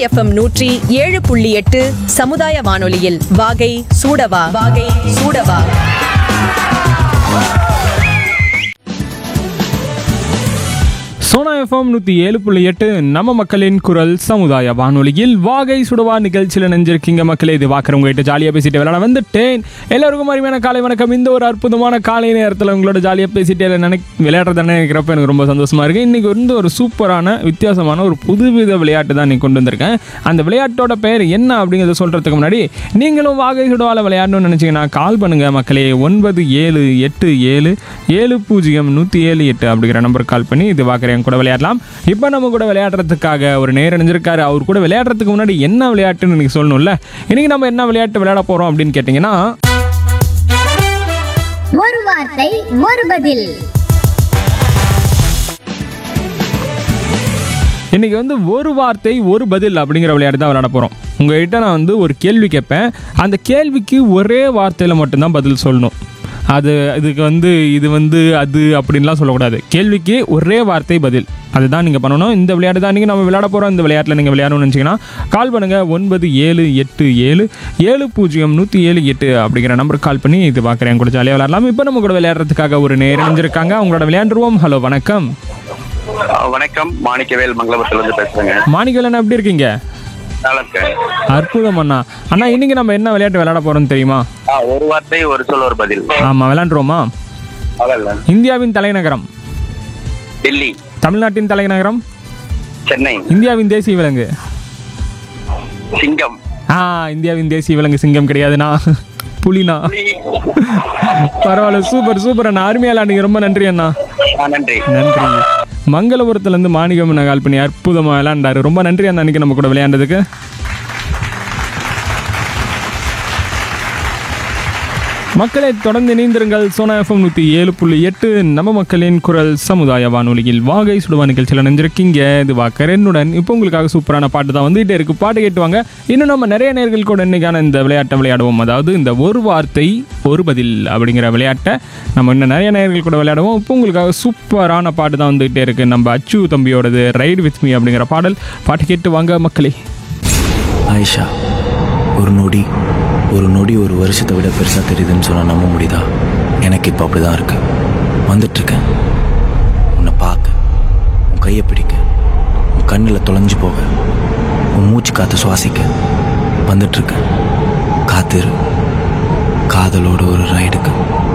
FM நூற்றி ஏழு புள்ளி எட்டு சமுதாய வானொலியில் வாகை சூடவா வாகை சூடவா சோனா எஃப்எம் நூற்றி ஏழு புள்ளி எட்டு நம்ம மக்களின் குரல் சமுதாய வானொலியில் வாகை சுடுவா நிகழ்ச்சியில் நினைஞ்சிருக்கீங்க மக்களே இது பார்க்குறவங்க கிட்ட ஜாலியாக பேசிட்டு விளையாட வந்துட்டேன் எல்லாருக்கும் அருமையான காலை வணக்கம் இந்த ஒரு அற்புதமான காலை நேரத்தில் உங்களோட ஜாலியாக பேசிட்டு நினை விளையாடுறத நினைக்கிறப்ப எனக்கு ரொம்ப சந்தோஷமா இருக்கு இன்னைக்கு வந்து ஒரு சூப்பரான வித்தியாசமான ஒரு புதுவித விளையாட்டு தான் நீ கொண்டு வந்திருக்கேன் அந்த விளையாட்டோட பெயர் என்ன அப்படிங்கிறத சொல்கிறதுக்கு முன்னாடி நீங்களும் வாகை சுடுவால விளையாடணும்னு நினச்சிங்கன்னா கால் பண்ணுங்க மக்களே ஒன்பது ஏழு எட்டு ஏழு ஏழு பூஜ்ஜியம் நூற்றி ஏழு எட்டு அப்படிங்கிற நம்பருக்கு கால் பண்ணி இது பார்க்குறேன் கூட விளையாடலாம் இப்போ நம்ம கூட விளையாடுறதுக்காக ஒரு நேர் அணிஞ்சிருக்காரு அவர் கூட விளையாடுறதுக்கு முன்னாடி என்ன விளையாட்டுன்னு எனக்கு சொல்லணும்ல இன்னைக்கு நம்ம என்ன விளையாட்டு விளையாட போகிறோம் அப்படின்னு கேட்டிங்கன்னா ஒரு வார்த்தை ஒரு பதில் இன்னைக்கு வந்து ஒரு வார்த்தை ஒரு பதில் அப்படிங்கிற விளையாட்டு தான் விளையாட போகிறோம் உங்ககிட்ட நான் வந்து ஒரு கேள்வி கேட்பேன் அந்த கேள்விக்கு ஒரே வார்த்தையில் மட்டும்தான் பதில் சொல்லணும் அது இதுக்கு வந்து இது வந்து அது அப்படின்லாம் சொல்லக்கூடாது கேள்விக்கு ஒரே வார்த்தை பதில் அதுதான் நீங்கள் பண்ணணும் இந்த விளையாட்டு தான் நீங்கள் நம்ம விளையாட போகிறோம் இந்த விளையாட்டில் நீங்கள் விளையாடணும்னு நினச்சிங்கன்னா கால் பண்ணுங்கள் ஒன்பது ஏழு எட்டு ஏழு ஏழு பூஜ்ஜியம் நூற்றி ஏழு எட்டு அப்படிங்கிற நம்பருக்கு கால் பண்ணி இது பார்க்குறேன் கூட ஜாலியாக விளையாடலாம் இப்போ நம்ம கூட விளையாடுறதுக்காக ஒரு நேரம் இணைஞ்சிருக்காங்க அவங்களோட விளையாண்டுருவோம் ஹலோ வணக்கம் ஆ, வணக்கம் மாணிக்கவேல் மங்களபுரத்துல இருந்து பேசுறேங்க மாணிக்கலன் எப்படி இருக்கீங்க நல்லா இருக்கேன் அற்புதம் அண்ணா அண்ணா இன்னைக்கு நம்ம என்ன விளையாட்டு விளையாட போறோம்னு தெரியுமா ஆ, ஒரு வார்த்தை ஒரு சொல் ஒரு பதில் ஆமா விளையாண்டுருவோமா அதல்ல இந்தியாவின் தலைநகரம் டெல்லி தமிழ்நாட்டின் தலைநகரம் சென்னை இந்தியாவின் தேசிய விலங்கு சிங்கம் ஆ இந்தியாவின் தேசிய விலங்கு சிங்கம் கிடையாதுண்ணா புலினா பரவாயில்ல சூப்பர் சூப்பர் அண்ணா அருமையா விளையாடுங்க ரொம்ப நன்றி அண்ணா ஆ, நன்றி நன்றி மங்களபுரத்துலேருந்து மாணிக்கம் அண்ணா கால் பண்ணி அற்புதமாக விளையாண்டாரு ரொம்ப நன்றி அண்ணா அன்னைக்கு நம்ம கூட விளையாண்டதுக்கு மக்களை தொடர்ந்து இணைந்திருங்கள் சோனா எஃப்எம் நூற்றி ஏழு புள்ளி எட்டு நம்ம மக்களின் குரல் சமுதாய வானொலியில் வாகை சுடுவா நிகழ்ச்சியில் நினைஞ்சிருக்கீங்க இது வாக்கரனுடன் இப்போ உங்களுக்காக சூப்பரான பாட்டு தான் வந்துகிட்டே இருக்கு பாட்டு கேட்டுவாங்க இன்னும் நம்ம நிறைய நேர்கள் கூட இன்னைக்கான இந்த விளையாட்டை விளையாடுவோம் அதாவது இந்த ஒரு வார்த்தை ஒரு பதில் அப்படிங்கிற விளையாட்டை நம்ம இன்னும் நிறைய நேர்கள் கூட விளையாடுவோம் இப்போ உங்களுக்காக சூப்பரான பாட்டு தான் வந்துகிட்டே இருக்கு நம்ம அச்சு தம்பியோடது ரைடு வித் மீ அப்படிங்கிற பாடல் பாட்டு கேட்டு வாங்க மக்களே ஆயிஷா ஒரு நொடி ஒரு நொடி ஒரு வருஷத்தை விட பெருசாக தெரியுதுன்னு சொன்னால் நம்ப முடியுதா எனக்கு இப்போ அப்படி தான் இருக்கு வந்துட்டுருக்கேன் உன்னை பார்க்க உன் கையை பிடிக்க உன் கண்ணில் தொலைஞ்சு போக உன் மூச்சு காற்று சுவாசிக்க வந்துட்டுருக்கேன் காத்திரு காதலோட ஒரு ரைடுக்கு